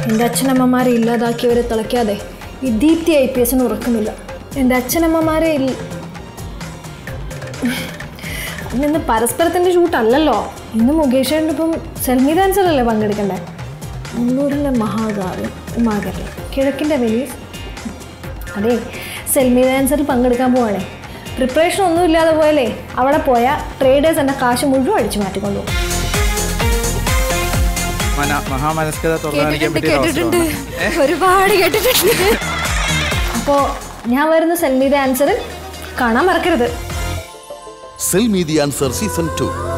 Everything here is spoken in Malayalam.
എൻ്റെ അച്ഛനമ്മമാരെ ഇല്ലാതാക്കിയവരെ തിളയ്ക്കാതെ ഈ ദീപ്തി ഐ പി എസിന് ഉറക്കമില്ല എൻ്റെ അച്ഛനമ്മമാരെ ഇൽ ഇന്ന് പരസ്പരത്തിൻ്റെ ഷൂട്ടല്ലല്ലോ ഇന്ന് മുകേഷ് ചേട്ടൻ്റെ ഇപ്പം സെൽമി ഡാൻസറല്ലേ പങ്കെടുക്കണ്ടേ മുള്ളൂരിലെ മഹാകാവ്യം ഉമാകരൻ കിഴക്കിൻ്റെ വെലീസ് അതെ സെൽമി ഡാൻസറിൽ പങ്കെടുക്കാൻ പോവാണേ പ്രിപ്പറേഷൻ ഒന്നും ഇല്ലാതെ പോയാലേ അവിടെ പോയാൽ ട്രേഡേഴ്സ് എൻ്റെ കാശ് മുഴുവൻ അടിച്ചു മാറ്റിക്കൊണ്ടു പോകും മന- മഹാമനസ്കത തുറന്നു കാണിക്കാൻ പറ്റിയ ഒരു കേട്ടിട്ടുണ്ട് അവസരമാണ്. ഒരുപാട് കേട്ടിട്ടുണ്ട് അപ്പോൾ ഞാൻ വരുന്ന സെൽമി ഡാൻസറിൽ കാണാൻ മറക്കരുത് sell me the answer season to